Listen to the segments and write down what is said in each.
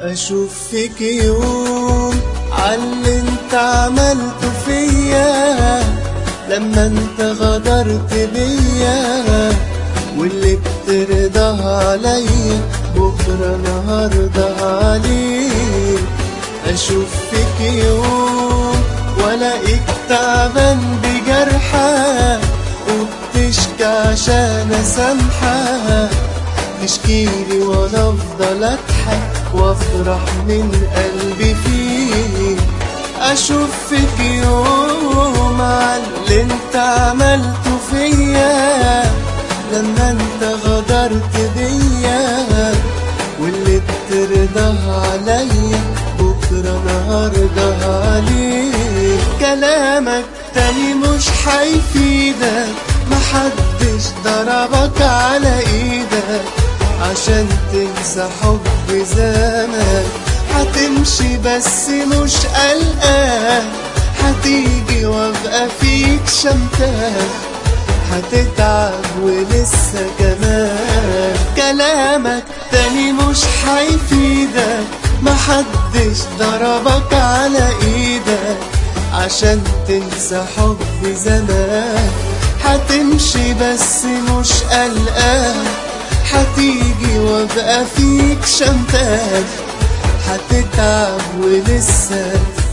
اشوف فيك يوم عاللي انت عملته فيا لما انت غدرت بيا واللي بترضاها عليا بكرة انا هرضى عليك اشوف فيك يوم والاقيك تعبان بجرحك وبتشكي عشان اسامحك تشكيلي وانا افضل اضحك وافرح من قلبي فيك اشوف فيك يوم عاللي انت عملته فيا لما انت غدرت بيا واللي بترضاها عليا بكره انا هرضى عليك كلامك تاني مش هيفيدك محدش ضربك على ايدك عشان تنسى حب زمان هتمشي بس مش قلقان هتيجي وابقى فيك شمتان هتتعب ولسه كمان كلامك تاني مش هيفيدك محدش ضربك على ايدك عشان تنسى حب زمان هتمشي بس مش قلقان هتيجي وابقى فيك شمتان هتتعب ولسه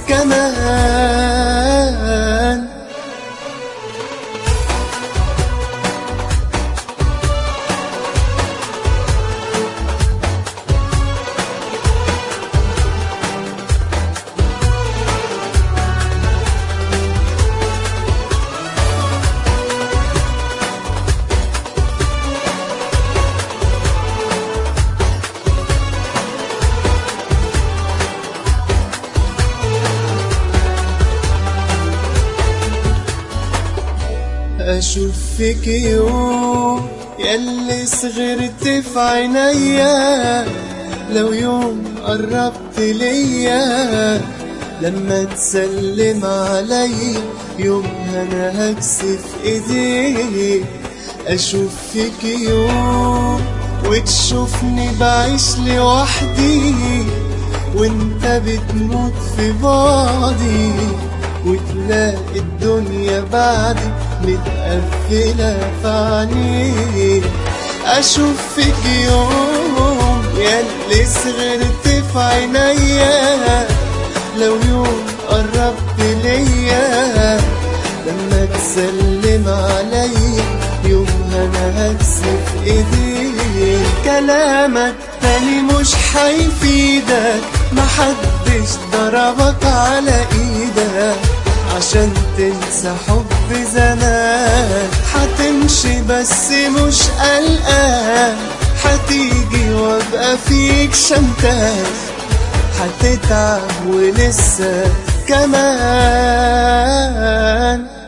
كمان اشوف فيك يوم ياللي صغرت في عينيا لو يوم قربت ليا لما تسلم عليا يوم انا هكسف ايديك اشوف فيك يوم وتشوفني بعيش لوحدي وانت بتموت في بعضي وتلاقي الدنيا بعدي متقفلة في عينيك أشوف فيك يوم ياللي صغرت في عينيا لو يوم قربت ليا لما تسلم عليا يوم انا هكسف ايديك كلامك تاني مش هيفيدك محدش ضربك على ايدك عشان تنسى حب زمان هتمشي بس مش قلقان هتيجي وابقى فيك شمتان هتتعب ولسه كمان